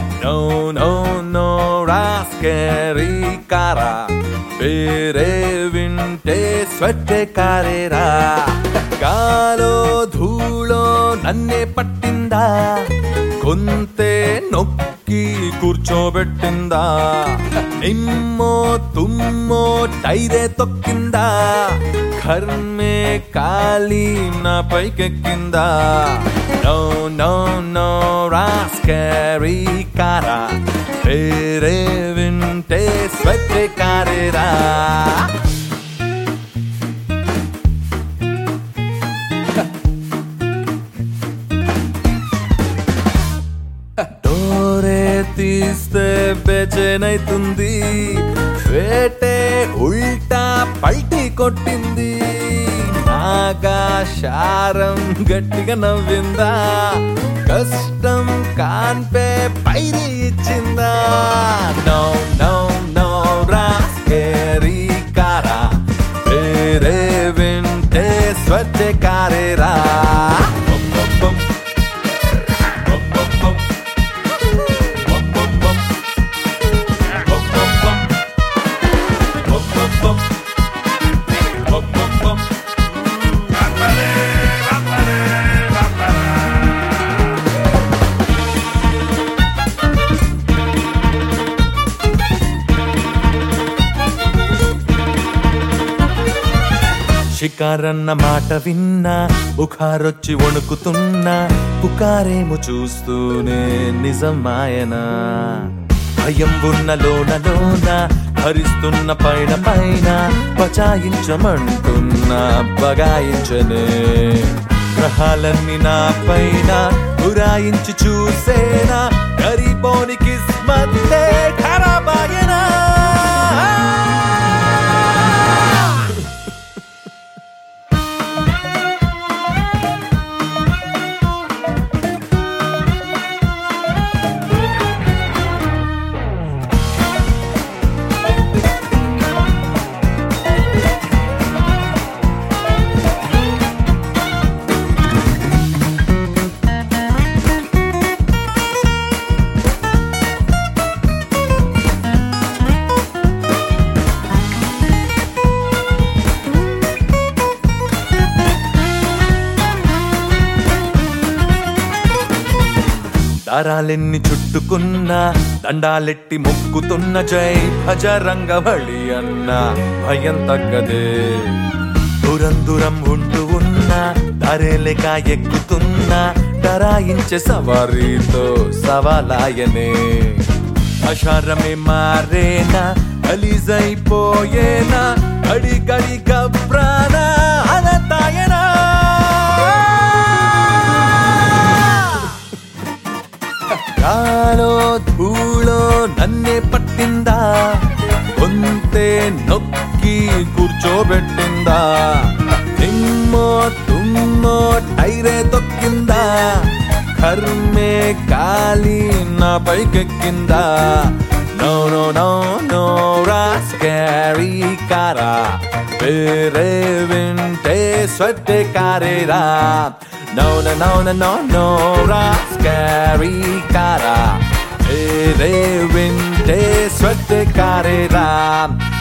No no no రాస్కెరీ కారా వేరే వింటే స్వెట్ కారేరా గాలో ధూళో నన్నే పట్టిందా కొంతే నొక్కి కూర్చోబెట్టిందా నిమ్మో తుమ్మో టైరే తొక్కిందా కర్మే కాలి నా పైకెక్కిందా నో నో నో రాస్కెరీ కారా వేరే వింటే స్వెట్ కారేరా డోరే తీస్తే బెచనైతుంది వేటే ఉల్టా పల్టీ కొట్టింది నాగా శారం గట్టిగా నవ్విందా కష్టం కాన్పే పైరి ఇచ్చిందా నో నో నో రాస్కేరీ కారా వేరే వింటే స్వచ్ఛ కారేరా బం బం బం. బం బం బం. బం బం బం. బం బం బం. బం బం బం. బం బం బం. షికారన్న మాట విన్నా బుఖారొచ్చి వణుకుతున్నా పుకారేమో చూస్తూనే నిజమాయనా భయం ఉన్న లోన లోన భరిస్తున్న పైన పైన బచాయించమంటున్న బగాయించనే గ్రహాలన్నీ నా పైన గురాయించి చూసేనా గరీబోని కిస్మత్తే ఖరాబాయనా దారాలెన్ని చుట్టుకున్నా దండాలెట్టి మొక్కుతున్న జై భజరంగ బలి అన్న భయం తగ్గదే దూరం దూరం ఉంటూ ఉన్నా దారేలేక ఎక్కుతున్నా డరాయించే సవారీతో సవాలాయనే అషారమే మారేనా గలీజైపోయేనా గడి గడి గబ్రానా అనతాయనా గాలో ధూళో నన్నే పట్టిందా కొంతే నొక్కి కూర్చోబెట్టిందా నిమ్మో తుమ్మో టైరే తొక్కిందా కర్మే కాలి నా పైకెక్కిందా నో నో నో నో రాస్కారీ కారా వేరే వింటే స్వట్ కారేరా No, no, no, no, no, no, rascari cara. E de vinte suerte carera.